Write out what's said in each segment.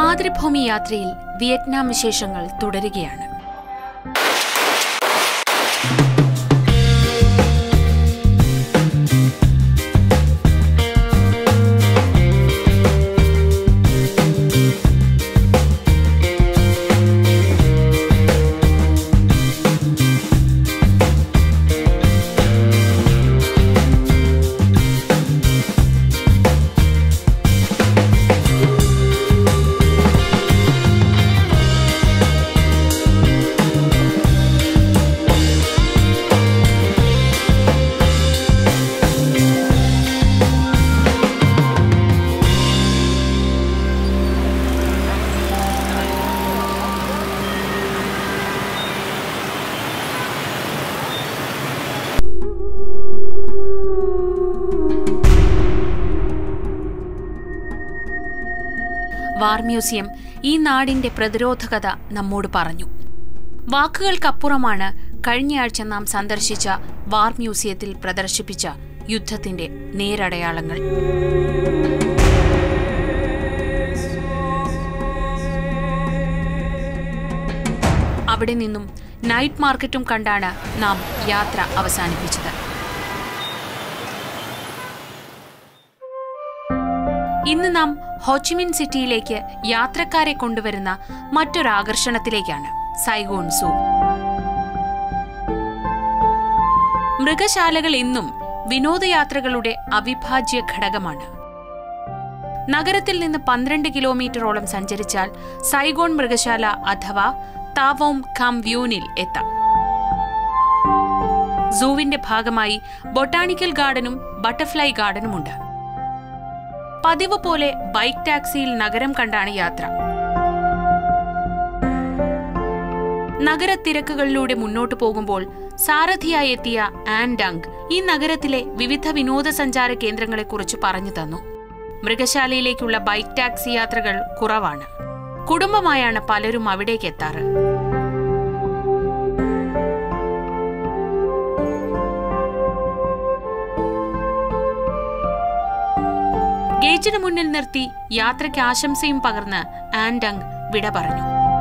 മാതൃഭൂമി യാത്രയിൽ വിയറ്റ്നാം വിശേഷങ്ങൾ തുടരുകയാണ് വാർ മ്യൂസിയം ഈ നാടിന്റെ പ്രതിരോധകത നമ്മോട് പറഞ്ഞു വാക്കുകൾക്കപ്പുറമാണ് കഴിഞ്ഞയാഴ്ച നാം സന്ദർശിച്ച വാർ മ്യൂസിയത്തിൽ പ്രദർശിപ്പിച്ച യുദ്ധത്തിന്റെ നേരടയാളങ്ങൾ അവിടെ നിന്നും നൈറ്റ് മാർക്കറ്റും കണ്ടാണ് നാം യാത്ര അവസാനിപ്പിച്ചത് ഇന്ന് നാം ഹോച്ചിമിൻ സിറ്റിയിലേക്ക് യാത്രക്കാരെ കൊണ്ടുവരുന്ന മറ്റൊരു ആകർഷണത്തിലേക്കാണ് സൈഗോൺ സൂ മൃഗശാലകൾ ഇന്നും വിനോദയാത്രകളുടെ അവിഭാജ്യ ഘടകമാണ് നഗരത്തിൽ നിന്ന് പന്ത്രണ്ട് കിലോമീറ്ററോളം സഞ്ചരിച്ചാൽ സൈഗോൺ മൃഗശാല അഥവാ താവോം കം വ്യൂനിൽ എത്താം സൂവിന്റെ ഭാഗമായി ബൊട്ടാണിക്കൽ ഗാർഡനും ബട്ടർഫ്ലൈ ഗാർഡനുമുണ്ട് പതിവ് പോലെ ബൈക്ക് ടാക്സിയിൽ നഗരം കണ്ടാണ് യാത്ര നഗരത്തിരക്കുകളിലൂടെ മുന്നോട്ടു പോകുമ്പോൾ സാരഥിയായി എത്തിയ ആൻ ഡങ്ക് ഈ നഗരത്തിലെ വിവിധ വിനോദസഞ്ചാര കേന്ദ്രങ്ങളെക്കുറിച്ച് പറഞ്ഞു തന്നു മൃഗശാലയിലേക്കുള്ള ബൈക്ക് ടാക്സി യാത്രകൾ കുറവാണ് കുടുംബമായാണ് പലരും അവിടേക്ക് എത്താറ് ഗേറ്റിന് മുന്നിൽ നിർത്തി യാത്രയ്ക്ക് ആശംസയും പകർന്ന് ആൻഡങ് വിട പറഞ്ഞു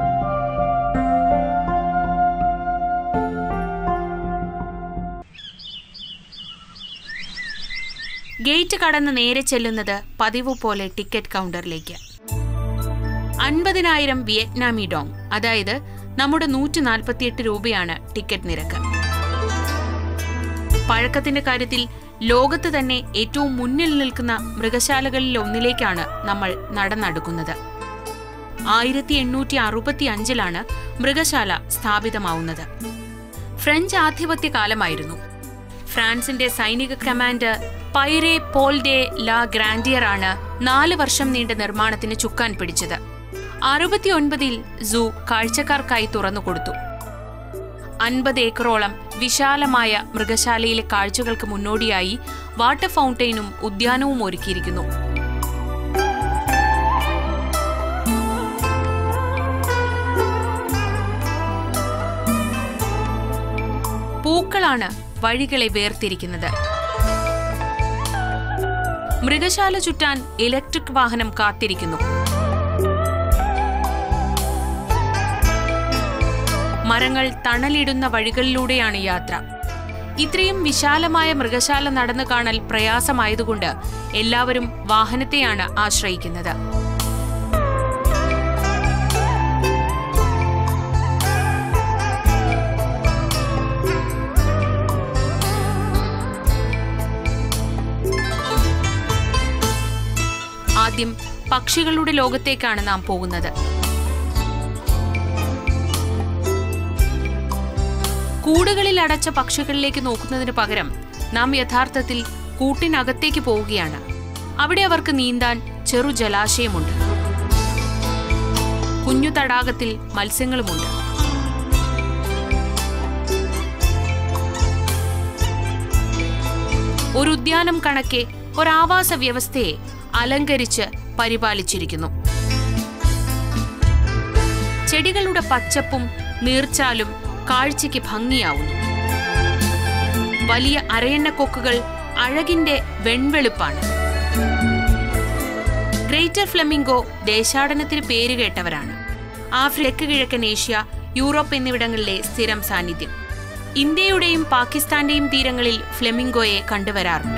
ഗേറ്റ് കടന്ന് നേരെ ചെല്ലുന്നത് പതിവ് പോലെ ടിക്കറ്റ് കൗണ്ടറിലേക്ക് അൻപതിനായിരം വിയറ്റ്നാമി ഡോങ് അതായത് നമ്മുടെ നൂറ്റി നാൽപ്പത്തിയെട്ട് രൂപയാണ് ടിക്കറ്റ് നിരക്ക് പഴക്കത്തിന്റെ കാര്യത്തിൽ ലോകത്ത് തന്നെ ഏറ്റവും മുന്നിൽ നിൽക്കുന്ന മൃഗശാലകളിൽ ഒന്നിലേക്കാണ് നമ്മൾ നടന്നടുക്കുന്നത് ആയിരത്തി എണ്ണൂറ്റി അറുപത്തി അഞ്ചിലാണ് മൃഗശാല സ്ഥാപിതമാവുന്നത് ഫ്രഞ്ച് ആധിപത്യ കാലമായിരുന്നു ഫ്രാൻസിന്റെ സൈനിക കമാൻഡർ പൈറെ പോൾ ഡെ ലാ ഗ്രാൻഡിയർ ആണ് നാല് വർഷം നീണ്ട നിർമ്മാണത്തിന് ചുക്കാൻ പിടിച്ചത് അറുപത്തിയൊൻപതിൽ സൂ കാഴ്ചക്കാർക്കായി തുറന്നുകൊടുത്തു അൻപത് ഏക്കറോളം വിശാലമായ മൃഗശാലയിലെ കാഴ്ചകൾക്ക് മുന്നോടിയായി വാട്ടർ ഫൗണ്ടെയിനും ഉദ്യാനവും ഒരുക്കിയിരിക്കുന്നു പൂക്കളാണ് വഴികളെ വേർതിരിക്കുന്നത് മൃഗശാല ചുറ്റാൻ ഇലക്ട്രിക് വാഹനം കാത്തിരിക്കുന്നു മരങ്ങൾ തണലിടുന്ന വഴികളിലൂടെയാണ് യാത്ര ഇത്രയും വിശാലമായ മൃഗശാല നടന്നു കാണൽ പ്രയാസമായതുകൊണ്ട് എല്ലാവരും വാഹനത്തെയാണ് ആശ്രയിക്കുന്നത് ആദ്യം പക്ഷികളുടെ ലോകത്തേക്കാണ് നാം പോകുന്നത് കൂടുകളിൽ അടച്ച പക്ഷികളിലേക്ക് നോക്കുന്നതിന് പകരം നാം യഥാർത്ഥത്തിൽ കൂട്ടിനകത്തേക്ക് പോവുകയാണ് അവിടെ അവർക്ക് നീന്താൻ ചെറു ജലാശയമുണ്ട് കുഞ്ഞു തടാകത്തിൽ മത്സ്യങ്ങളുമുണ്ട് ഒരു ഉദ്യാനം കണക്കെ ഒരാവാസ വ്യവസ്ഥയെ അലങ്കരിച്ച് പരിപാലിച്ചിരിക്കുന്നു ചെടികളുടെ പച്ചപ്പും നീർച്ചാലും കാഴ്ചയ്ക്ക് ഭംഗിയാവുന്നു വലിയ അരയണ്ണക്കൊക്കുകൾ അഴകിന്റെ വെൺവെളുപ്പാണ് ഗ്രേറ്റർ ഫ്ലെമിംഗോ ദേശാടനത്തിന് പേരുകേട്ടവരാണ് ആഫ്രിക്ക കിഴക്കൻ ഏഷ്യ യൂറോപ്പ് എന്നിവിടങ്ങളിലെ സ്ഥിരം സാന്നിധ്യം ഇന്ത്യയുടെയും പാകിസ്ഥാന്റെയും തീരങ്ങളിൽ ഫ്ലെമിംഗോയെ കണ്ടുവരാറുണ്ട്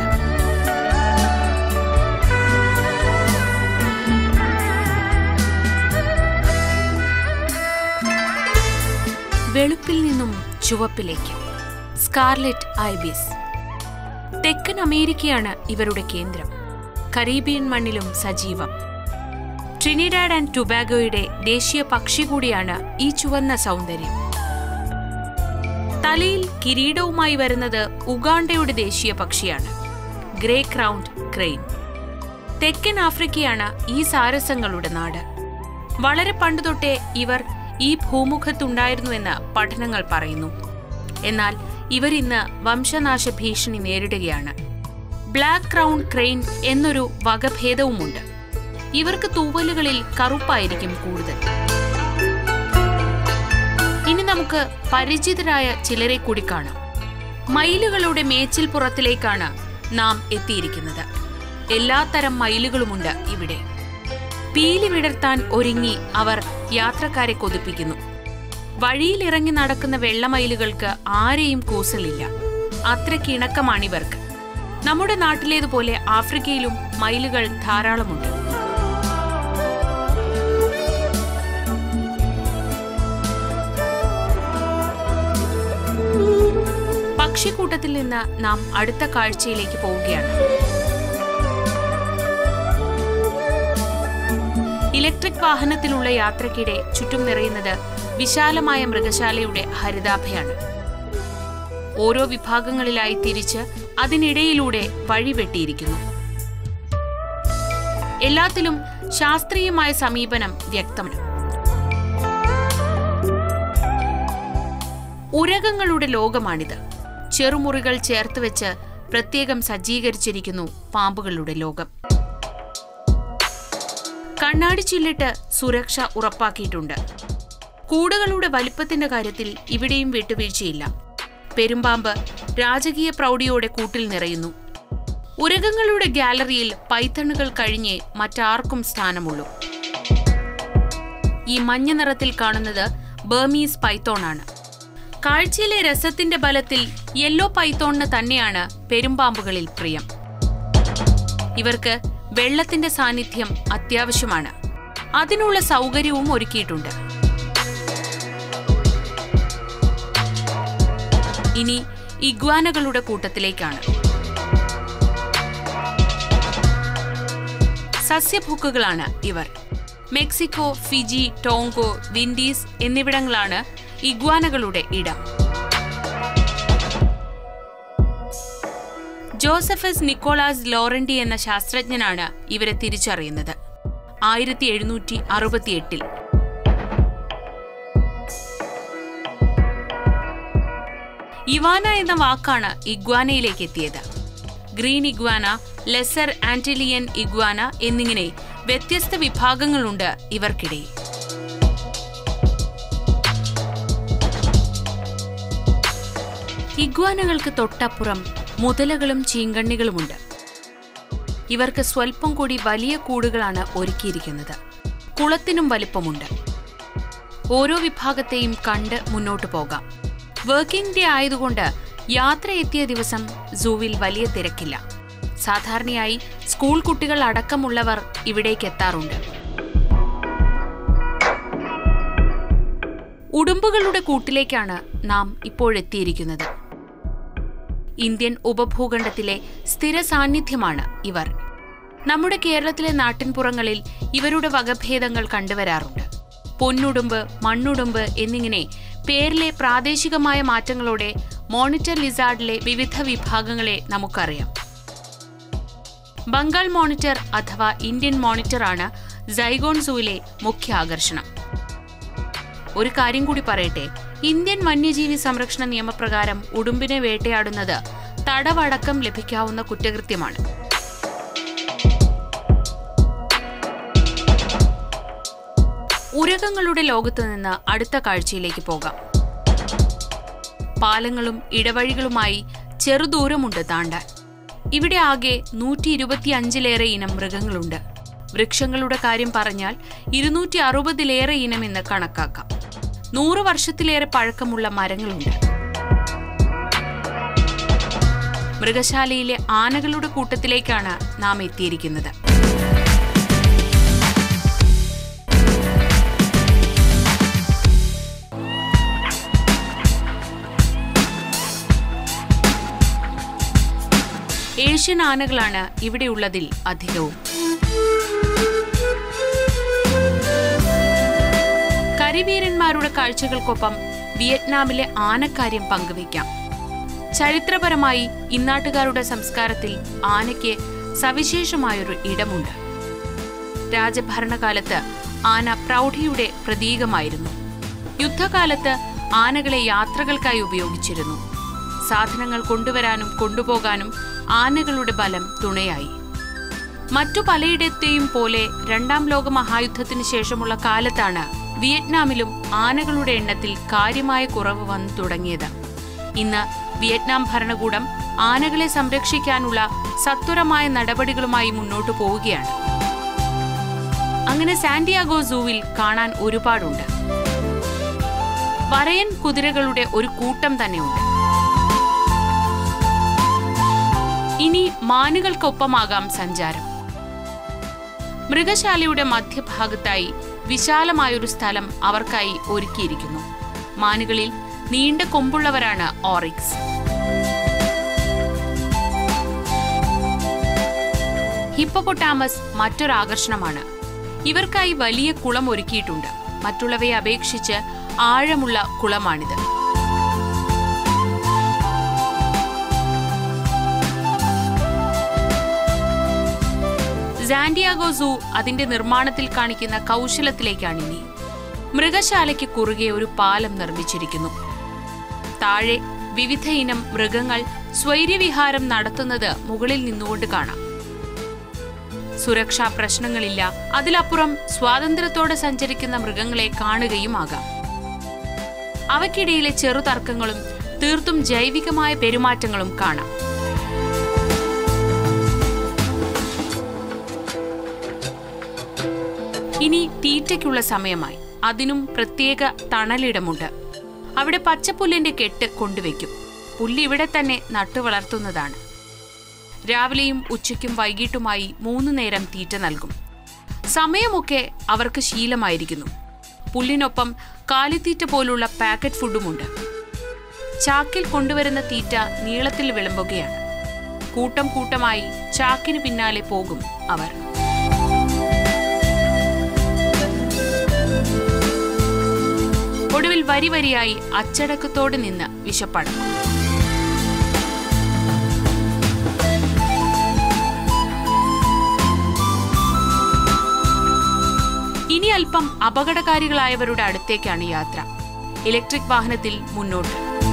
വെളുപ്പിൽ നിന്നും ചുവപ്പിലേക്ക് സ്കാർലെറ്റ് ഐബിസ് തെക്കൻ അമേരിക്കയാണ് ഇവരുടെ കേന്ദ്രം കരീബിയൻ മണ്ണിലും സജീവം ട്രിനിഡാഡ് ആൻഡ് ടുബാഗോയുടെ ദേശീയ പക്ഷി കൂടിയാണ് ഈ ചുവന്ന സൗന്ദര്യം തലയിൽ കിരീടവുമായി വരുന്നത് ഉഗാണ്ടയുടെ ദേശീയ പക്ഷിയാണ് ഗ്രേ ക്രൗണ്ട് ക്രെയിൻ തെക്കൻ ആഫ്രിക്കയാണ് ഈ സാരസങ്ങളുടെ നാട് വളരെ പണ്ടുതൊട്ടേ ഇവർ ഈ ഭൂമുഖത്തുണ്ടായിരുന്നുവെന്ന് പഠനങ്ങൾ പറയുന്നു എന്നാൽ ഇവർ ഇന്ന് വംശനാശ ഭീഷണി നേരിടുകയാണ് ബ്ലാക്ക് ക്രൗൺ ക്രെയിൻ എന്നൊരു വകഭേദവുമുണ്ട് ഇവർക്ക് തൂവലുകളിൽ കറുപ്പായിരിക്കും കൂടുതൽ ഇനി നമുക്ക് പരിചിതരായ ചിലരെ കൂടി കാണാം മയിലുകളുടെ മേച്ചിൽ പുറത്തിലേക്കാണ് നാം എത്തിയിരിക്കുന്നത് എല്ലാത്തരം മയിലുകളുമുണ്ട് ഇവിടെ പീലി വിടർത്താൻ ഒരുങ്ങി അവർ യാത്രക്കാരെ കൊതിപ്പിക്കുന്നു വഴിയിലിറങ്ങി നടക്കുന്ന വെള്ളമയിലുകൾക്ക് ആരെയും കൂസലില്ല അത്രയ്ക്ക് ഇണക്കമാണിവർക്ക് നമ്മുടെ നാട്ടിലേതുപോലെ ആഫ്രിക്കയിലും മയിലുകൾ ധാരാളമുണ്ട് പക്ഷിക്കൂട്ടത്തിൽ നിന്ന് നാം അടുത്ത കാഴ്ചയിലേക്ക് പോവുകയാണ് ഇലക്ട്രിക് വാഹനത്തിലുള്ള യാത്രക്കിടെ ചുറ്റും നിറയുന്നത് വിശാലമായ മൃഗശാലയുടെ ഹരിതാഭയാണ് ഓരോ വിഭാഗങ്ങളിലായി തിരിച്ച് അതിനിടയിലൂടെ വഴി വെട്ടിയിരിക്കുന്നു എല്ലാത്തിലും ശാസ്ത്രീയമായ സമീപനം വ്യക്തമാണ് ഉരകങ്ങളുടെ ലോകമാണിത് ചെറുമുറികൾ ചേർത്ത് വെച്ച് പ്രത്യേകം സജ്ജീകരിച്ചിരിക്കുന്നു പാമ്പുകളുടെ ലോകം കണ്ണാടി ചില്ലിട്ട് സുരക്ഷ ഉറപ്പാക്കിയിട്ടുണ്ട് കൂടുകളുടെ വലിപ്പത്തിന്റെ കാര്യത്തിൽ ഇവിടെയും വിട്ടുവീഴ്ചയില്ല പെരുമ്പാമ്പ് രാജകീയ പ്രൗഢിയോടെ കൂട്ടിൽ നിറയുന്നു ഉരകങ്ങളുടെ ഗാലറിയിൽ പൈത്തണുകൾ കഴിഞ്ഞേ മറ്റാർക്കും സ്ഥാനമുള്ളൂ ഈ മഞ്ഞ നിറത്തിൽ കാണുന്നത് ബർമീസ് പൈത്തോണാണ് കാഴ്ചയിലെ രസത്തിന്റെ ബലത്തിൽ യെല്ലോ പൈത്തോണിന് തന്നെയാണ് പെരുമ്പാമ്പുകളിൽ പ്രിയം ഇവർക്ക് വെള്ളത്തിന്റെ സാന്നിധ്യം അത്യാവശ്യമാണ് അതിനുള്ള സൗകര്യവും ഒരുക്കിയിട്ടുണ്ട് ഇനി ഇഗ്വാനകളുടെ കൂട്ടത്തിലേക്കാണ് സസ്യഭുക്കുകളാണ് ഇവർ മെക്സിക്കോ ഫിജി ടോങ്കോ വിൻഡീസ് എന്നിവിടങ്ങളാണ് ഇഗ്വാനകളുടെ ഇടം ജോസഫസ് നിക്കോളാസ് ലോറന്റി എന്ന ശാസ്ത്രജ്ഞനാണ് ഇവരെ തിരിച്ചറിയുന്നത് ആയിരത്തി എഴുന്നൂറ്റി അറുപത്തിയെട്ടിൽ ഇവാന എന്ന വാക്കാണ് ഇഗ്വാനയിലേക്ക് എത്തിയത് green iguana lesser Antillean iguana എന്നിങ്ങനെ വ്യത്യസ്ത വിഭാഗങ്ങളുണ്ട് ഇവർക്കിടയിൽ ഇഗ്വാനകൾക്ക് തൊട്ടപ്പുറം മുതലകളും ചീങ്കണ്ണികളുമുണ്ട് ഇവർക്ക് സ്വൽപ്പം കൂടി വലിയ കൂടുകളാണ് ഒരുക്കിയിരിക്കുന്നത് കുളത്തിനും വലിപ്പമുണ്ട് ഓരോ വിഭാഗത്തെയും കണ്ട് മുന്നോട്ടു പോകാം വർക്കിംഗ് ഡേ ആയതുകൊണ്ട് യാത്ര എത്തിയ ദിവസം സൂവിൽ വലിയ തിരക്കില്ല സാധാരണയായി സ്കൂൾ കുട്ടികൾ അടക്കമുള്ളവർ ഇവിടേക്ക് എത്താറുണ്ട് ഉടുമ്പുകളുടെ കൂട്ടിലേക്കാണ് നാം ഇപ്പോഴെത്തിയിരിക്കുന്നത് ഇന്ത്യൻ ഉപഭൂഖണ്ഡത്തിലെ സ്ഥിര സാന്നിധ്യമാണ് ഇവർ നമ്മുടെ കേരളത്തിലെ നാട്ടിൻപുറങ്ങളിൽ ഇവരുടെ വകഭേദങ്ങൾ കണ്ടുവരാറുണ്ട് പൊന്നുടുമ്പ് മണ്ണുടുമ്പ് എന്നിങ്ങനെ പേരിലെ പ്രാദേശികമായ മാറ്റങ്ങളോടെ മോണിറ്റർ ലിസാർഡിലെ വിവിധ വിഭാഗങ്ങളെ നമുക്കറിയാം ബംഗാൾ മോണിറ്റർ അഥവാ ഇന്ത്യൻ മോണിറ്ററാണ് സൈഗോൺ സൂവിലെ മുഖ്യ ആകർഷണം ഒരു കാര്യം കൂടി പറയട്ടെ ഇന്ത്യൻ വന്യജീവി സംരക്ഷണ നിയമപ്രകാരം ഉടുമ്പിനെ വേട്ടയാടുന്നത് തടവടക്കം ലഭിക്കാവുന്ന കുറ്റകൃത്യമാണ് ഉരകങ്ങളുടെ ലോകത്ത് നിന്ന് അടുത്ത കാഴ്ചയിലേക്ക് പോകാം പാലങ്ങളും ഇടവഴികളുമായി ചെറുദൂരമുണ്ട് താണ്ടാൻ ഇവിടെ ആകെ നൂറ്റി ഇരുപത്തിയഞ്ചിലേറെ ഇനം മൃഗങ്ങളുണ്ട് വൃക്ഷങ്ങളുടെ കാര്യം പറഞ്ഞാൽ ഇരുന്നൂറ്റി അറുപതിലേറെ ഇനമെന്ന് കണക്കാക്കാം നൂറ് വർഷത്തിലേറെ പഴക്കമുള്ള മരങ്ങളുണ്ട് മൃഗശാലയിലെ ആനകളുടെ കൂട്ടത്തിലേക്കാണ് നാം എത്തിയിരിക്കുന്നത് ഏഷ്യൻ ആനകളാണ് ഇവിടെയുള്ളതിൽ അധികവും കരിവീരന്മാരുടെ കാഴ്ചകൾക്കൊപ്പം വിയറ്റ്നാമിലെ ആനക്കാര്യം പങ്കുവയ്ക്കാം ചരിത്രപരമായി ഇന്നാട്ടുകാരുടെ സംസ്കാരത്തിൽ ആനയ്ക്ക് സവിശേഷമായൊരു ഇടമുണ്ട് രാജഭരണകാലത്ത് ആന പ്രൗഢിയുടെ പ്രതീകമായിരുന്നു യുദ്ധകാലത്ത് ആനകളെ യാത്രകൾക്കായി ഉപയോഗിച്ചിരുന്നു സാധനങ്ങൾ കൊണ്ടുവരാനും കൊണ്ടുപോകാനും ആനകളുടെ ബലം തുണയായി മറ്റു പലയിടത്തെയും പോലെ രണ്ടാം ലോക മഹായുദ്ധത്തിന് ശേഷമുള്ള കാലത്താണ് വിയറ്റ്നാമിലും ആനകളുടെ എണ്ണത്തിൽ കാര്യമായ കുറവ് വന്നു തുടങ്ങിയത് ഇന്ന് വിയറ്റ്നാം ഭരണകൂടം ആനകളെ സംരക്ഷിക്കാനുള്ള സത്വരമായ നടപടികളുമായി മുന്നോട്ടു പോവുകയാണ് അങ്ങനെ സാന്റിയാഗോ സൂവിൽ കാണാൻ ഒരുപാടുണ്ട് വരയൻ കുതിരകളുടെ ഒരു കൂട്ടം തന്നെയുണ്ട് ഇനി മാനുകൾക്കൊപ്പമാകാം സഞ്ചാരം മൃഗശാലയുടെ മധ്യഭാഗത്തായി വിശാലമായൊരു സ്ഥലം അവർക്കായി ഒരുക്കിയിരിക്കുന്നു മാനുകളിൽ നീണ്ട കൊമ്പുള്ളവരാണ് ഓറിക്സ് ഹിപ്പപ്പൊട്ടാമസ് മറ്റൊരാകർഷണമാണ് ഇവർക്കായി വലിയ കുളം ഒരുക്കിയിട്ടുണ്ട് മറ്റുള്ളവയെ അപേക്ഷിച്ച് ആഴമുള്ള കുളമാണിത് സാന്റിയാഗോ സൂ അതിന്റെ നിർമ്മാണത്തിൽ കാണിക്കുന്ന കൗശലത്തിലേക്കാണ് ഇനി മൃഗശാലയ്ക്ക് കുറുകെ ഒരു പാലം നിർമ്മിച്ചിരിക്കുന്നു താഴെ വിവിധ ഇനം മൃഗങ്ങൾ സ്വൈര്യവിഹാരം നടത്തുന്നത് മുകളിൽ നിന്നുകൊണ്ട് കാണാം സുരക്ഷാ പ്രശ്നങ്ങളില്ല അതിലപ്പുറം സ്വാതന്ത്ര്യത്തോടെ സഞ്ചരിക്കുന്ന മൃഗങ്ങളെ കാണുകയുമാകാം അവയ്ക്കിടയിലെ ചെറുതർക്കങ്ങളും തീർത്തും ജൈവികമായ പെരുമാറ്റങ്ങളും കാണാം ഇനി തീറ്റയ്ക്കുള്ള സമയമായി അതിനും പ്രത്യേക തണലിടമുണ്ട് അവിടെ പച്ചപ്പുല്ലിന്റെ കെട്ട് കൊണ്ടുവയ്ക്കും പുല്ല് ഇവിടെ തന്നെ നട്ടുവളർത്തുന്നതാണ് രാവിലെയും ഉച്ചയ്ക്കും വൈകിട്ടുമായി മൂന്നു നേരം തീറ്റ നൽകും സമയമൊക്കെ അവർക്ക് ശീലമായിരിക്കുന്നു പുല്ലിനൊപ്പം കാലിത്തീറ്റ പോലുള്ള പാക്കറ്റ് ഫുഡുമുണ്ട് ചാക്കിൽ കൊണ്ടുവരുന്ന തീറ്റ നീളത്തിൽ വിളമ്പുകയാണ് കൂട്ടം കൂട്ടമായി ചാക്കിന് പിന്നാലെ പോകും അവർ ഒടുവിൽ വരി വരിയായി അച്ചടക്കത്തോടെ നിന്ന് വിശപ്പടക്കും ഇനി അല്പം അപകടകാരികളായവരുടെ അടുത്തേക്കാണ് യാത്ര ഇലക്ട്രിക് വാഹനത്തിൽ മുന്നോട്ട്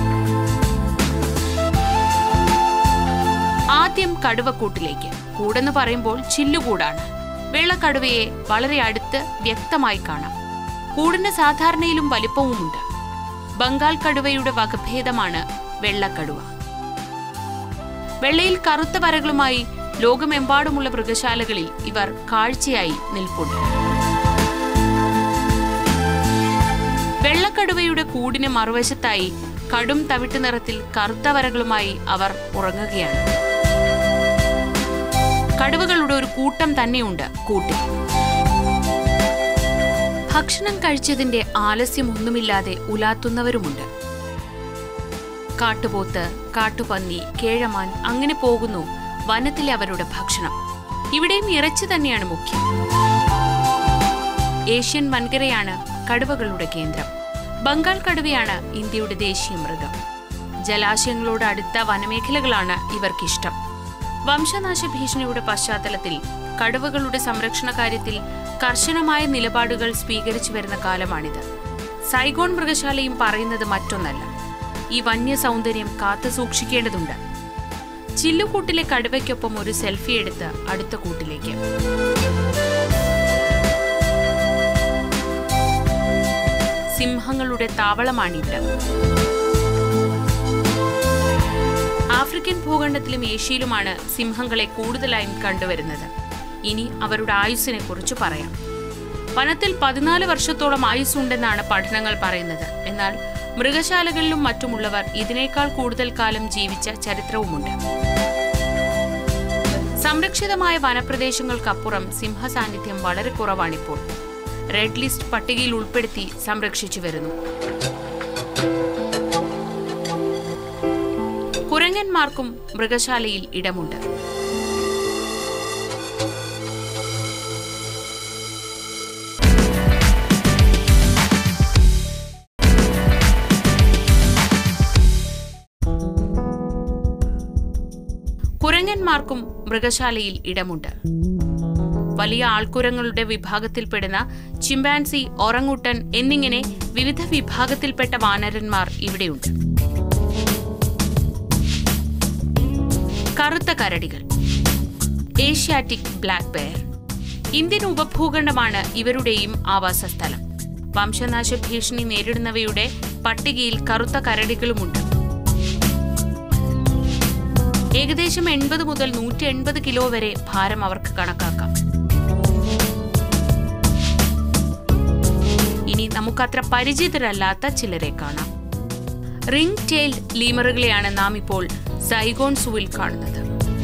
ആദ്യം കടുവക്കൂട്ടിലേക്ക് കൂടെന്ന് പറയുമ്പോൾ ചില്ലുകൂടാണ് വെള്ളക്കടുവയെ വളരെ അടുത്ത് വ്യക്തമായി കാണാം കൂടിന് സാധാരണയിലും വലിപ്പവുമുണ്ട് ബംഗാൾ കടുവയുടെ വകഭേദമാണ് വെള്ളക്കടുവ വെള്ളയിൽ കറുത്ത വരകളുമായി ലോകമെമ്പാടുമുള്ള മൃഗശാലകളിൽ ഇവർ കാഴ്ചയായി നിൽപ്പുണ്ട് വെള്ളക്കടുവയുടെ കൂടിന് മറുവശത്തായി കടും തവിട്ട് നിറത്തിൽ കറുത്ത വരകളുമായി അവർ ഉറങ്ങുകയാണ് കടുവകളുടെ ഒരു കൂട്ടം തന്നെയുണ്ട് കൂട്ടിൽ ഭക്ഷണം കഴിച്ചതിന്റെ ആലസ്യമൊന്നുമില്ലാതെ ഉലാത്തുന്നവരുമുണ്ട് കാട്ടുപോത്ത് കാട്ടുപന്നി കേഴമാൻ അങ്ങനെ പോകുന്നു വനത്തിലെ അവരുടെ ഭക്ഷണം ഇവിടെയും ഇറച്ചി തന്നെയാണ് മുഖ്യം ഏഷ്യൻ വൻകരയാണ് കടുവകളുടെ കേന്ദ്രം ബംഗാൾ കടുവയാണ് ഇന്ത്യയുടെ ദേശീയ മൃഗം ജലാശയങ്ങളോട് അടുത്ത വനമേഖലകളാണ് ഇവർക്കിഷ്ടം വംശനാശ ഭീഷണിയുടെ പശ്ചാത്തലത്തിൽ കടുവകളുടെ സംരക്ഷണ കാര്യത്തിൽ കർശനമായ നിലപാടുകൾ സ്വീകരിച്ചു വരുന്ന കാലമാണിത് സൈഗോൺ മൃഗശാലയും പറയുന്നത് മറ്റൊന്നല്ല ഈ വന്യ സൗന്ദര്യം കാത്തു സൂക്ഷിക്കേണ്ടതുണ്ട് ചില്ലുകൂട്ടിലെ കടുവയ്ക്കൊപ്പം ഒരു സെൽഫി എടുത്ത് അടുത്ത കൂട്ടിലേക്ക് സിംഹങ്ങളുടെ താവളമാണിവിടെ ആഫ്രിക്കൻ ഭൂഖണ്ഡത്തിലും ഏഷ്യയിലുമാണ് സിംഹങ്ങളെ കൂടുതലായും കണ്ടുവരുന്നത് ഇനി അവരുടെ ആയുസ്സിനെ കുറിച്ച് പറയാം വനത്തിൽ പതിനാല് വർഷത്തോളം ആയുസ് ഉണ്ടെന്നാണ് പഠനങ്ങൾ പറയുന്നത് എന്നാൽ മൃഗശാലകളിലും മറ്റുമുള്ളവർ ഇതിനേക്കാൾ കൂടുതൽ കാലം ജീവിച്ച ചരിത്രവുമുണ്ട് സംരക്ഷിതമായ വനപ്രദേശങ്ങൾക്കപ്പുറം സിംഹ സാന്നിധ്യം വളരെ കുറവാണിപ്പോൾ റെഡ് ലിസ്റ്റ് പട്ടികയിൽ ഉൾപ്പെടുത്തി സംരക്ഷിച്ചു വരുന്നു കുരങ്ങന്മാർക്കും മൃഗശാലയിൽ ഇടമുണ്ട് കുരങ്ങന്മാർക്കും മൃഗശാലയിൽ ഇടമുണ്ട് വലിയ ആൾക്കുരങ്ങളുടെ വിഭാഗത്തിൽപ്പെടുന്ന ചിമ്പാൻസി ഒറങ്ങുട്ടൻ എന്നിങ്ങനെ വിവിധ വിഭാഗത്തിൽപ്പെട്ട വാനരന്മാർ ഇവിടെയുണ്ട് കറുത്ത കരടികൾ ഏഷ്യാറ്റിക് ബ്ലാക്ക് ബെയർ ഇന്ത്യൻ ഉപഭൂഖണ്ഡമാണ് ഇവരുടെയും ആവാസസ്ഥലം വംശനാശ ഭീഷണി നേരിടുന്നവയുടെ പട്ടികയിൽ കറുത്ത കരടികളുമുണ്ട് ഏകദേശം എൺപത് മുതൽ നൂറ്റി എൺപത് കിലോ വരെ ഭാരം അവർക്ക് കണക്കാക്കാം ഇനി നമുക്കത്ര പരിചിതരല്ലാത്ത ചിലരെ കാണാം റിംഗ് ടെയിൽഡ് ലീമറുകളെയാണ് നാം ഇപ്പോൾ സൈഗോൺ സൂവിൽ കാണുന്നത്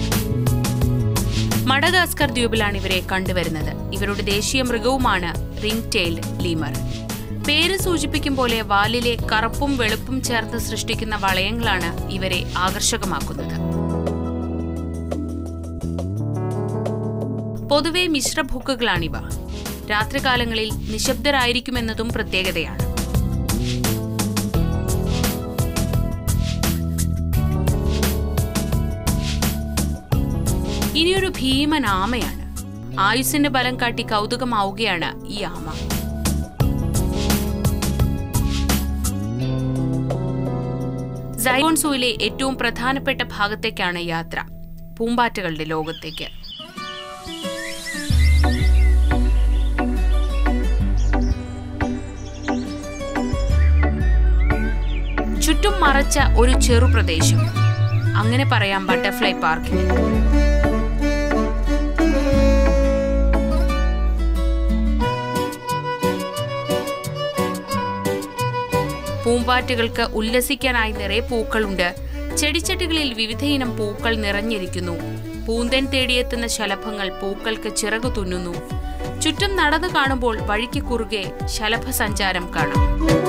മഡഗാസ്കർ ദ്വീപിലാണ് ഇവരെ കണ്ടുവരുന്നത് ഇവരുടെ ദേശീയ മൃഗവുമാണ് റിംഗ് ടെയിൽഡ് ലീമർ പേര് സൂചിപ്പിക്കും പോലെ വാലിലെ കറുപ്പും വെളുപ്പും ചേർത്ത് സൃഷ്ടിക്കുന്ന വളയങ്ങളാണ് ഇവരെ ആകർഷകമാക്കുന്നത് പൊതുവെ മിശ്രഭുക്കുകളാണിവ രാത്രികാലങ്ങളിൽ നിശബ്ദരായിരിക്കുമെന്നതും പ്രത്യേകതയാണ് ഇനിയൊരു ഭീമൻ ആമയാണ് ആയുസിന്റെ ബലം കാട്ടി കൗതുകമാവുകയാണ് ഈ ആമ സൈഗോൺസൂയിലെ ഏറ്റവും പ്രധാനപ്പെട്ട ഭാഗത്തേക്കാണ് യാത്ര പൂമ്പാറ്റകളുടെ ലോകത്തേക്ക് ചുറ്റും മറച്ച ഒരു ചെറുപ്രദേശം അങ്ങനെ പറയാം ബട്ടർഫ്ലൈ പാർക്കിന് പൂമ്പാറ്റകൾക്ക് ഉല്ലസിക്കാനായി നിറയെ പൂക്കളുണ്ട് ചെടിച്ചട്ടികളിൽ വിവിധയിനം പൂക്കൾ നിറഞ്ഞിരിക്കുന്നു പൂന്തൻ തേടിയെത്തുന്ന ശലഭങ്ങൾ പൂക്കൾക്ക് ചിറകു തുന്നുന്നു ചുറ്റും നടന്നു കാണുമ്പോൾ വഴിക്ക് കുറുകെ ശലഭ സഞ്ചാരം കാണാം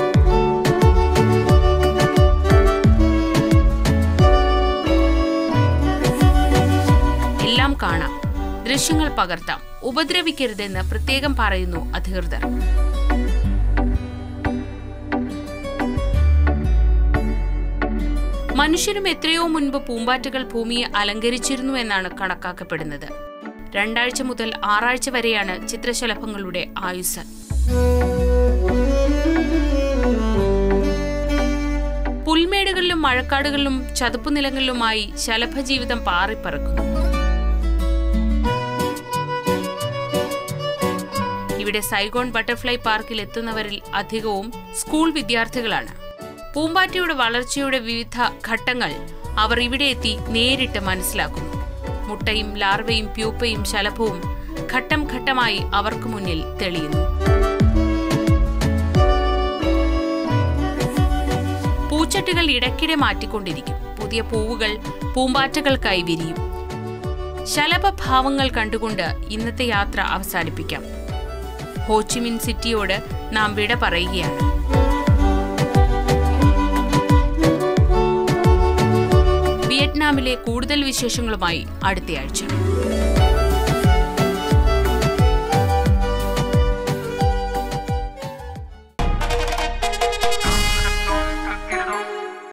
എല്ലാം കാണാം ദൃശ്യങ്ങൾ പകർത്താം ഉപദ്രവിക്കരുതെന്ന് പ്രത്യേകം പറയുന്നു അധികൃതർ മനുഷ്യരും എത്രയോ മുൻപ് പൂമ്പാറ്റകൾ ഭൂമിയെ അലങ്കരിച്ചിരുന്നു എന്നാണ് കണക്കാക്കപ്പെടുന്നത് രണ്ടാഴ്ച മുതൽ ആറാഴ്ച വരെയാണ് ചിത്രശലഭങ്ങളുടെ ആയുസ് പുൽമേടുകളിലും മഴക്കാടുകളിലും ചതുപ്പുനിലങ്ങളിലുമായി ശലഭജീവിതം പാറിപ്പറക്കുന്നു ഇവിടെ സൈഗോൺ ബട്ടർഫ്ലൈ പാർക്കിൽ എത്തുന്നവരിൽ അധികവും സ്കൂൾ വിദ്യാർത്ഥികളാണ് പൂമ്പാറ്റയുടെ വളർച്ചയുടെ വിവിധ ഘട്ടങ്ങൾ അവർ ഇവിടെ എത്തി നേരിട്ട് മനസ്സിലാക്കുന്നു മുട്ടയും ലാർവയും പ്യൂപ്പയും ശലഭവും ഘട്ടം ഘട്ടമായി അവർക്ക് മുന്നിൽ തെളിയുന്നു പൂച്ചട്ടികൾ ഇടയ്ക്കിടെ മാറ്റിക്കൊണ്ടിരിക്കും പുതിയ പൂവുകൾ പൂമ്പാറ്റകൾക്കായി വിരിയും ശലഭഭാവങ്ങൾ കണ്ടുകൊണ്ട് ഇന്നത്തെ യാത്ര അവസാനിപ്പിക്കാം ഹോച്ചിമിൻ സിറ്റിയോട് നാം വിട പറയുകയാണ് വിയറ്റ്നാമിലെ കൂടുതൽ വിശേഷങ്ങളുമായി അടുത്തയാഴ്ച